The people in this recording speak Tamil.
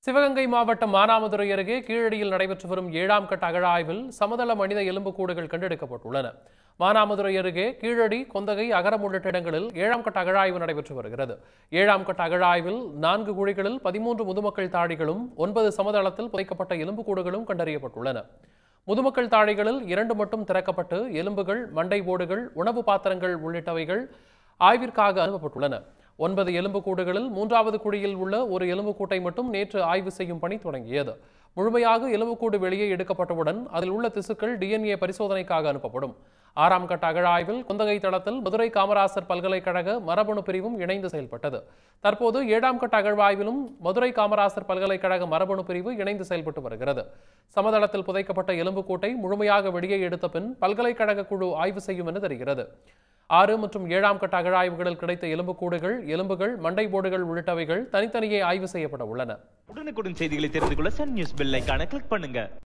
சிவகங்கை மாவட்டம் மானாமதுரை அருகே கீழடியில் நடைபெற்று வரும் ஏழாம் கட்ட அகழாய்வில் சமதள மனித எலும்புக்கூடுகள் கண்டெடுக்கப்பட்டுள்ளன மானாமதுரை அருகே கீழடி கொந்தகை அகரம் உள்ளிட்ட இடங்களில் ஏழாம் கட்ட அகழாய்வு நடைபெற்று வருகிறது ஏழாம் கட்ட அகழாய்வில் நான்கு குழிகளில் பதிமூன்று முதுமக்கள் தாடிகளும் ஒன்பது சமதளத்தில் புதைக்கப்பட்ட எலும்புக்கூடுகளும் கண்டறியப்பட்டுள்ளன முதுமக்கள் தாழிகளில் இரண்டு மட்டும் திறக்கப்பட்டு எலும்புகள் மண்டை ஓடுகள் உணவு பாத்திரங்கள் உள்ளிட்டவைகள் ஆய்விற்காக அனுப்பப்பட்டுள்ளன ஒன்பது எலும்புக்கூடுகளில் மூன்றாவது குழியில் உள்ள ஒரு எலும்புக்கூட்டை மட்டும் நேற்று ஆய்வு செய்யும் பணி தொடங்கியது முழுமையாக எலும்புக்கூடு வெளியே எடுக்கப்பட்டவுடன் அதில் உள்ள திசுக்கள் டிஎன்ஏ பரிசோதனைக்காக அனுப்பப்படும் ஆறாம் கட்ட அகழாய்வில் குந்தகை தளத்தில் மதுரை காமராசர் பல்கலைக்கழக மரபணு பிரிவும் இணைந்து செயல்பட்டது தற்போது ஏழாம் கட்ட அகழ்வாய்விலும் மதுரை காமராசர் பல்கலைக்கழக மரபணு பிரிவு இணைந்து செயல்பட்டு வருகிறது சமதளத்தில் புதைக்கப்பட்ட எலும்புக்கூட்டை முழுமையாக வெளியே எடுத்த பின் பல்கலைக்கழக குழு ஆய்வு செய்யும் என தெரிகிறது ஆறு மற்றும் ஏழாம் கட்ட அகழாய்வுகளில் கிடைத்த எலும்புக்கூடுகள் எலும்புகள் மண்டை போடுகள் உள்ளிட்டவைகள் தனித்தனியே ஆய்வு செய்யப்பட உள்ளன உடனுக்குடன் செய்திகளை தெரிந்து கொள்ள சன் நியூஸ் பெல் ஐகானை கிளிக் பண்ணுங்க